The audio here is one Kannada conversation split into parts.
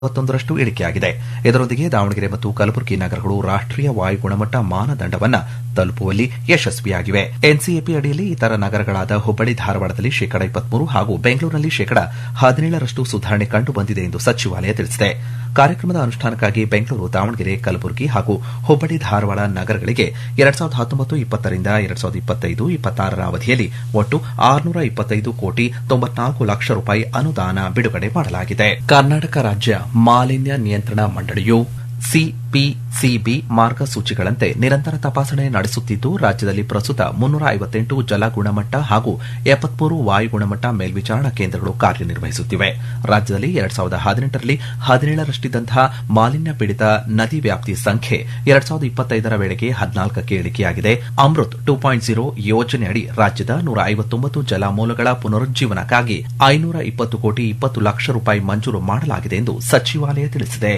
ಮೂವತ್ತೊಂದರಷ್ಟು ಇಳಿಕೆಯಾಗಿದೆ ಇದರೊಂದಿಗೆ ದಾವಣಗೆರೆ ಮತ್ತು ಕಲಬುರಗಿ ನಗರಗಳು ರಾಷ್ಟೀಯ ವಾಯು ಗುಣಮಟ್ಟ ಮಾನದಂಡವನ್ನ ತಲುಪುವಲ್ಲಿ ಯಶಸ್ವಿಯಾಗಿವೆ ಎನ್ಸಿಎಪಿ ಅಡಿಯಲ್ಲಿ ಇತರ ನಗರಗಳಾದ ಹುಬ್ಬಳ್ಳಿ ಧಾರವಾಡದಲ್ಲಿ ಶೇಕಡ ಇಪ್ಪತ್ಮೂರು ಹಾಗೂ ಬೆಂಗಳೂರಿನಲ್ಲಿ ಶೇಕಡ ಹದಿನೇಳರಷ್ಟು ಸುಧಾರಣೆ ಕಂಡು ಬಂದಿದೆ ಎಂದು ಸಚಿವಾಲಯ ತಿಳಿಸಿದೆ ಕಾರ್ಯಕ್ರಮದ ಅನುಷ್ಠಾನಕ್ಕಾಗಿ ಬೆಂಗಳೂರು ದಾವಣಗೆರೆ ಕಲಬುರಗಿ ಹಾಗೂ ಹುಬ್ಬಳ್ಳಿ ಧಾರವಾಡ ನಗರಗಳಿಗೆ ಎರಡ್ ಸಾವಿರದ ಹತ್ತೊಂಬತ್ತು ಇಪ್ಪತ್ತರಿಂದ ಎರಡ್ ಸಾವಿರದ ಇಪ್ಪತ್ತೈದು ಇಪ್ಪತ್ತಾರರ ಅವಧಿಯಲ್ಲಿ ಒಟ್ಟು ಆರುನೂರ ಇಪ್ಪತ್ತೈದು ಕೋಟಿ ತೊಂಬತ್ನಾಲ್ಕು ಲಕ್ಷ ರೂಪಾಯಿ ಅನುದಾನ ಬಿಡುಗಡೆ ಮಾಡಲಾಗಿದೆ ಕರ್ನಾಟಕ ರಾಜ್ಯ ಮಾಲಿನ್ಯ ನಿಯಂತ್ರಣ ಮಂಡಳಿಯು ಸಿಪಿಸಿಬಿ ಮಾರ್ಗಸೂಚಿಗಳಂತೆ ನಿರಂತರ ತಪಾಸಣೆ ನಡೆಸುತ್ತಿದ್ದು ರಾಜ್ಯದಲ್ಲಿ ಪ್ರಸ್ತುತ ಮುನ್ನೂರ ಐವತ್ತೆಂಟು ಜಲ ಗುಣಮಟ್ಟ ಹಾಗೂ ಎಪ್ಪತ್ಮೂರು ವಾಯು ಗುಣಮಟ್ಟ ಮೇಲ್ವಿಚಾರಣಾ ಕೇಂದ್ರಗಳು ಕಾರ್ಯನಿರ್ವಹಿಸುತ್ತಿವೆ ರಾಜ್ಯದಲ್ಲಿ ಎರಡ್ ಸಾವಿರದ ಹದಿನೆಂಟರಲ್ಲಿ ಹದಿನೇಳರಷ್ಟಿದ್ದಂತಹ ಮಾಲಿನ್ಯ ಪೀಡಿತ ನದಿ ವ್ಯಾಪ್ತಿ ಸಂಖ್ಯೆ ಎರಡ್ ಸಾವಿರದ ಇಪ್ಪತ್ತೈದರ ವೇಳೆಗೆ ಹದಿನಾಲ್ಕಕ್ಕೆ ಇಳಿಕೆಯಾಗಿದೆ ಅಮೃತ್ ಟೂ ಪಾಯಿಂಟ್ ಜೀರೋ ಯೋಜನೆಯಡಿ ರಾಜ್ಯದ ನೂರ ಐವತ್ತೊಂಬತ್ತು ಜಲಮೂಲಗಳ ಪುನರುಜ್ಜೀವನಕ್ಕಾಗಿ ಐನೂರ ಇಪ್ಪತ್ತು ಕೋಟಿ ಇಪ್ಪತ್ತು ಲಕ್ಷ ರೂಪಾಯಿ ಮಂಜೂರು ಮಾಡಲಾಗಿದೆ ಎಂದು ಸಚಿವಾಲಯ ತಿಳಿಸಿದೆ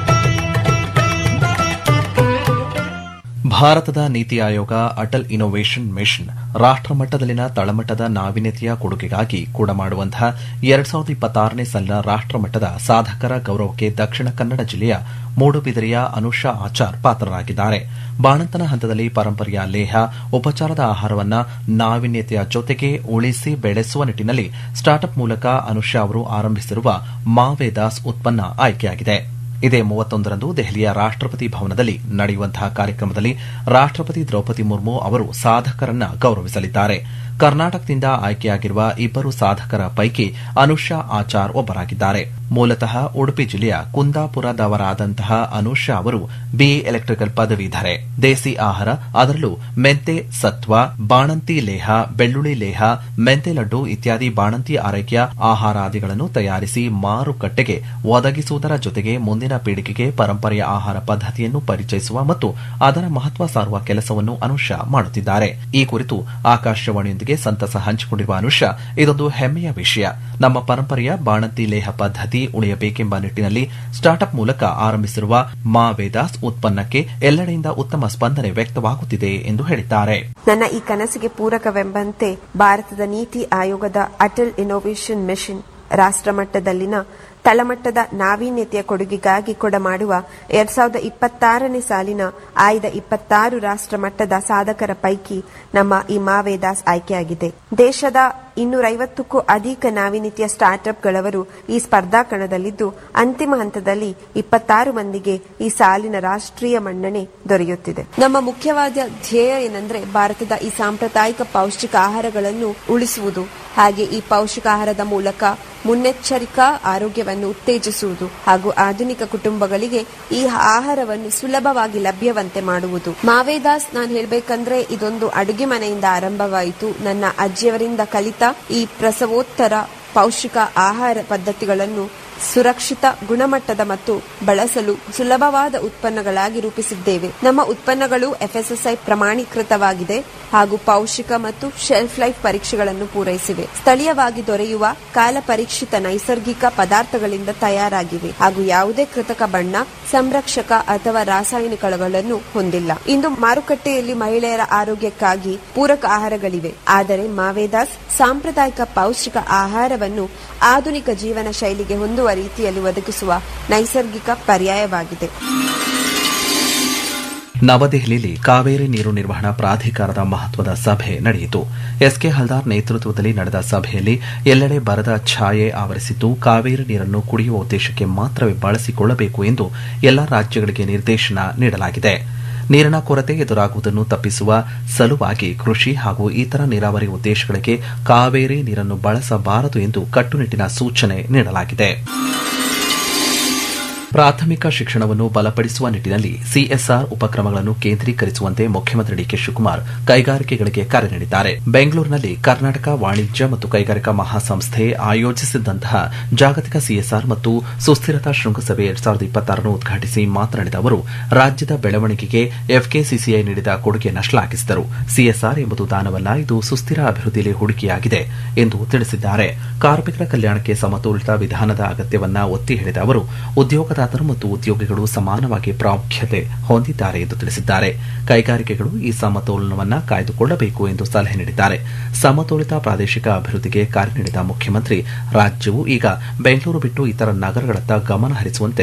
ಭಾರತದ ನೀತಿ ಆಯೋಗ ಅಟಲ್ ಇನ್ನೋವೇಷನ್ ಮಿಷನ್ ರಾಷ್ಟಮಟ್ಟದಲ್ಲಿನ ತಳಮಟ್ಟದ ನಾವೀನ್ಯತೆಯ ಕೊಡುಗೆಗಾಗಿ ಕೂಡ ಮಾಡುವಂತಹ ಎರಡ್ ಸಾವಿರದ ಇಪ್ಪತ್ತಾರನೇ ಸಾಲಿನ ರಾಷ್ಟಮಟ್ಟದ ಸಾಧಕರ ಗೌರವಕ್ಕೆ ದಕ್ಷಿಣ ಕನ್ನಡ ಜಿಲ್ಲೆಯ ಮೂಡುಬಿದಿರೆಯ ಅನುಷಾ ಆಚಾರ್ ಪಾತ್ರರಾಗಿದ್ದಾರೆ ಬಾಣಂತನ ಹಂತದಲ್ಲಿ ಪರಂಪರೆಯ ಲೇಹ ಉಪಚಾರದ ಆಹಾರವನ್ನ ನಾವೀನ್ಯತೆಯ ಜೊತೆಗೆ ಉಳಿಸಿ ಬೆಳೆಸುವ ನಿಟ್ಟಿನಲ್ಲಿ ಸ್ಟಾರ್ಟ್ಅಪ್ ಮೂಲಕ ಅನುಷಾ ಅವರು ಆರಂಭಿಸಿರುವ ಮಾವೇದಾಸ್ ಉತ್ಪನ್ನ ಆಯ್ಕೆಯಾಗಿದೆ ಇದೇ ಮೂವತ್ತೊಂದರಂದು ದೆಹಲಿಯ ರಾಷ್ಟಪತಿ ಭವನದಲ್ಲಿ ನಡೆಯುವಂತಹ ಕಾರ್ಯಕ್ರಮದಲ್ಲಿ ರಾಷ್ಟಪತಿ ದ್ರೌಪದಿ ಮುರ್ಮು ಅವರು ಸಾಧಕರನ್ನ ಗೌರವಿಸಲಿದ್ದಾರೆ ಕರ್ನಾಟಕದಿಂದ ಆಯ್ಕೆಯಾಗಿರುವ ಇಬ್ಬರು ಸಾಧಕರ ಪೈಕಿ ಅನುಷಾ ಆಚಾರ್ ಒಬ್ಬರಾಗಿದ್ದಾರೆ ಮೂಲತಃ ಉಡುಪಿ ಜಿಲ್ಲೆಯ ಕುಂದಾಪುರದವರಾದಂತಹ ಅನುಷಾ ಅವರು ಬಿಇ ಎಲೆಕ್ಟ್ರಿಕಲ್ ಪದವೀಧರೆ ದೇಸಿ ಆಹಾರ ಅದರಲ್ಲೂ ಮೆಂತೆ ಸತ್ವ ಬಾಣಂತಿ ಲೇಹ ಬೆಳ್ಳುಳ್ಳಿ ಲೇಹ ಮೆಂತೆ ಲಡ್ಡು ಇತ್ಯಾದಿ ಬಾಣಂತಿ ಆರೈಕೆಯ ಆಹಾರಾದಿಗಳನ್ನು ತಯಾರಿಸಿ ಮಾರುಕಟ್ಟೆಗೆ ಒದಗಿಸುವುದರ ಜೊತೆಗೆ ಮುಂದಿನ ಪೀಳಿಗೆಗೆ ಪರಂಪರೆಯ ಆಹಾರ ಪದ್ಧತಿಯನ್ನು ಪರಿಚಯಿಸುವ ಮತ್ತು ಅದರ ಮಹತ್ವ ಸಾರುವ ಕೆಲಸವನ್ನು ಅನುಷಾ ಮಾಡುತ್ತಿದ್ದಾರೆ ಈ ಕುರಿತು ಆಕಾಶವಾಣಿಯೊಂದಿಗೆ ಸಂತಸ ಹಂಚಿಕೊಂಡಿರುವ ಅನುಷಾ ಇದೊಂದು ಹೆಮ್ಮೆಯ ವಿಷಯ ನಮ್ಮ ಪರಂಪರೆಯ ಬಾಣಂತಿ ಲೇಹ ಪದ್ಧತಿ ಉಳಿಯಬೇಕೆಂಬ ನಿಟ್ಟಿನಲ್ಲಿ ಸ್ಟಾರ್ಟ್ಅಪ್ ಮೂಲಕ ಆರಂಭಿಸಿರುವ ಮಾ ವೇದಾಸ್ ಉತ್ಪನ್ನಕ್ಕೆ ಎಲ್ಲೆಡೆಯಿಂದ ಉತ್ತಮ ಸ್ಪಂದನೆ ವ್ಯಕ್ತವಾಗುತ್ತಿದೆ ಎಂದು ಹೇಳಿದ್ದಾರೆ ನನ್ನ ಈ ಕನಸಿಗೆ ಪೂರಕವೆಂಬಂತೆ ಭಾರತದ ನೀತಿ ಆಯೋಗದ ಅಟಲ್ ಇನ್ನೋವೇಷನ್ ಮಿಷನ್ ರಾಷ್ಟ್ರಮಟ್ಟದಲ್ಲಿನ ತಳಮಟ್ಟದ ನಾವೀನ್ಯತೆಯ ಕೊಡುಗೆಗಾಗಿ ಕೊಡಮಾಡುವ ಎರಡ್ ಸಾವಿರದ ಇಪ್ಪತ್ತಾರನೇ ಸಾಲಿನ ಆಯ್ದ ಇಪ್ಪತ್ತಾರು ರಾಷ್ಟ್ರ ಮಟ್ಟದ ಸಾಧಕರ ಪೈಕಿ ನಮ್ಮ ಈ ಮಾವೇದಾಸ್ ಆಯ್ಕೆಯಾಗಿದೆ ದೇಶದ ಇನ್ನೂರೈವತ್ತಕ್ಕೂ ಅಧಿಕ ನಾವೀನ್ಯತೆಯ ಸ್ಟಾರ್ಟ್ಅಪ್ಗಳವರು ಈ ಸ್ಪರ್ಧಾ ಕಣದಲ್ಲಿದ್ದು ಅಂತಿಮ ಹಂತದಲ್ಲಿ ಇಪ್ಪತ್ತಾರು ಮಂದಿಗೆ ಈ ಸಾಲಿನ ರಾಷ್ಟ್ರೀಯ ಮನ್ನಣೆ ದೊರೆಯುತ್ತಿದೆ ನಮ್ಮ ಮುಖ್ಯವಾದ ಧ್ಯೇಯ ಏನಂದ್ರೆ ಭಾರತದ ಈ ಸಾಂಪ್ರದಾಯಿಕ ಪೌಷ್ಟಿಕ ಆಹಾರಗಳನ್ನು ಉಳಿಸುವುದು ಹಾಗೆ ಈ ಪೌಷ್ಟಿಕ ಆಹಾರದ ಮೂಲಕ ಮುನ್ನೆಚ್ಚರಿಕಾ ಆರೋಗ್ಯವನ್ನು ಉತ್ತೇಜಿಸುವುದು ಹಾಗೂ ಆಧುನಿಕ ಕುಟುಂಬಗಳಿಗೆ ಈ ಆಹಾರವನ್ನು ಸುಲಭವಾಗಿ ಲಭ್ಯವಂತೆ ಮಾಡುವುದು ಮಾವೇದಾಸ್ ನಾನು ಹೇಳ್ಬೇಕಂದ್ರೆ ಇದೊಂದು ಅಡುಗೆ ಮನೆಯಿಂದ ಆರಂಭವಾಯಿತು ನನ್ನ ಅಜ್ಜಿಯವರಿಂದ ಕಲಿತ ಈ ಪ್ರಸವೋತ್ತರ ಪೌಷ್ಟಿಕ ಆಹಾರ ಪದ್ಧತಿಗಳನ್ನು ಸುರಕ್ಷಿತ ಗುಣಮಟ್ಟದ ಮತ್ತು ಬಳಸಲು ಸುಲಭವಾದ ಉತ್ಪನ್ನಗಳಾಗಿ ರೂಪಿಸಿದ್ದೇವೆ ನಮ್ಮ ಉತ್ಪನ್ನಗಳು ಎಫ್ಎಸ್ಎಸ್ಐ ಪ್ರಮಾಣೀಕೃತವಾಗಿದೆ ಹಾಗೂ ಪೌಷ್ಟಿಕ ಮತ್ತು ಶೆಲ್ಫ್ ಲೈಫ್ ಪರೀಕ್ಷೆಗಳನ್ನು ಪೂರೈಸಿವೆ ಸ್ಥಳೀಯವಾಗಿ ದೊರೆಯುವ ಕಾಲ ಪರೀಕ್ಷಿತ ನೈಸರ್ಗಿಕ ಪದಾರ್ಥಗಳಿಂದ ತಯಾರಾಗಿವೆ ಹಾಗೂ ಯಾವುದೇ ಕೃತಕ ಬಣ್ಣ ಸಂರಕ್ಷಕ ಅಥವಾ ರಾಸಾಯನಿಕಗಳನ್ನು ಹೊಂದಿಲ್ಲ ಇಂದು ಮಾರುಕಟ್ಟೆಯಲ್ಲಿ ಮಹಿಳೆಯರ ಆರೋಗ್ಯಕ್ಕಾಗಿ ಪೂರಕ ಆಹಾರಗಳಿವೆ ಆದರೆ ಮಾವೇದಾಸ್ ಸಾಂಪ್ರದಾಯಿಕ ಪೌಷ್ಟಿಕ ಆಹಾರವನ್ನು ಆಧುನಿಕ ಜೀವನ ಶೈಲಿಗೆ ಹೊಂದುವ ರೀತಿಯಲ್ಲಿ ಒದಗಿಸುವ ನೈಸರ್ಗಿಕ ಪರ್ಯಾಯವಾಗಿದೆ ನವದೆಹಲಿಯಲ್ಲಿ ಕಾವೇರಿ ನೀರು ನಿರ್ವಹಣಾ ಪ್ರಾಧಿಕಾರದ ಮಹತ್ವದ ಸಭೆ ನಡೆಯಿತು ಎಸ್ಕೆ ಹಲ್ದಾರ್ ನೇತೃತ್ವದಲ್ಲಿ ನಡೆದ ಸಭೆಯಲ್ಲಿ ಎಲ್ಲೆಡೆ ಬರದ ಛಾಯೆ ಆವರಿಸಿದ್ದು ಕಾವೇರಿ ನೀರನ್ನು ಕುಡಿಯುವ ಉದ್ದೇಶಕ್ಕೆ ಮಾತ್ರವೇ ಬಳಸಿಕೊಳ್ಳಬೇಕು ಎಂದು ಎಲ್ಲಾ ರಾಜ್ಯಗಳಿಗೆ ನಿರ್ದೇಶನ ನೀಡಲಾಗಿದೆ ನೀರಿನ ಕೊರತೆ ಎದುರಾಗುವುದನ್ನು ತಪ್ಪಿಸುವ ಸಲುವಾಗಿ ಕೃಷಿ ಹಾಗೂ ಇತರ ನೀರಾವರಿ ಉದ್ದೇಶಗಳಿಗೆ ಕಾವೇರಿ ನೀರನ್ನು ಬಳಸಬಾರದು ಎಂದು ಕಟ್ಟುನಿಟ್ಟಿನ ಸೂಚನೆ ನೀಡಲಾಗಿದೆ ಪ್ರಾಥಮಿಕ ಶಿಕ್ಷಣವನ್ನು ಬಲಪಡಿಸುವ ನಿಟ್ಟಿನಲ್ಲಿ ಸಿಎಸ್ಆರ್ ಉಪಕ್ರಮಗಳನ್ನು ಕೇಂದ್ರೀಕರಿಸುವಂತೆ ಮುಖ್ಯಮಂತ್ರಿ ಡಿಕೆ ಶಿವಕುಮಾರ್ ಕೈಗಾರಿಕೆಗಳಿಗೆ ಕರೆ ನೀಡಿದ್ದಾರೆ ಬೆಂಗಳೂರಿನಲ್ಲಿ ಕರ್ನಾಟಕ ವಾಣಿಜ್ಯ ಮತ್ತು ಕೈಗಾರಿಕಾ ಮಹಾಸಂಸ್ಥೆ ಆಯೋಜಿಸಿದ್ದಂತಹ ಜಾಗತಿಕ ಸಿಎಸ್ಆರ್ ಮತ್ತು ಸುಸ್ಥಿರತಾ ಶೃಂಗಸಭೆ ಎರಡ್ ಸಾವಿರದ ಇಪ್ಪತ್ತಾರನ್ನು ಉದ್ಘಾಟಿಸಿ ಮಾತನಾಡಿದ ಅವರು ರಾಜ್ಯದ ಬೆಳವಣಿಗೆಗೆ ಎಫ್ಕೆಸಿಸಿಐ ನೀಡಿದ ಕೊಡುಗೆಯನ್ನು ಶ್ಲಾಘಿಸಿದರು ಸಿಎಸ್ಆರ್ ಎಂಬುದು ದಾನವಲ್ಲ ಇದು ಸುಸ್ಥಿರ ಅಭಿವೃದ್ಧಿಯಲ್ಲಿ ಹೂಡಿಕೆಯಾಗಿದೆ ಎಂದು ತಿಳಿಸಿದ್ದಾರೆ ಕಾರ್ಮಿಕರ ಕಲ್ಯಾಣಕ್ಕೆ ಸಮತೋಲಿತ ವಿಧಾನದ ಅಗತ್ಯವನ್ನ ಒತ್ತಿ ಹೇಳಿದ ಅವರು ಉದ್ಯೋಗದ ಹೂಡಿಕೆದಾರರು ಮತ್ತು ಉದ್ಯೋಗಿಗಳು ಸಮಾನವಾಗಿ ಪ್ರಾಮುಖ್ಯತೆ ಹೊಂದಿದ್ದಾರೆ ಎಂದು ತಿಳಿಸಿದ್ದಾರೆ ಕೈಗಾರಿಕೆಗಳು ಈ ಸಮತೋಲನವನ್ನು ಕಾಯ್ದುಕೊಳ್ಳಬೇಕು ಎಂದು ಸಲಹೆ ನೀಡಿದ್ದಾರೆ ಸಮತೋಲಿತ ಪ್ರಾದೇಶಿಕ ಅಭಿವೃದ್ಧಿಗೆ ಕರೆ ನೀಡಿದ ಮುಖ್ಯಮಂತ್ರಿ ರಾಜ್ಯವು ಈಗ ಬೆಂಗಳೂರು ಬಿಟ್ಟು ಇತರ ನಗರಗಳತ್ತ ಗಮನ ಹರಿಸುವಂತೆ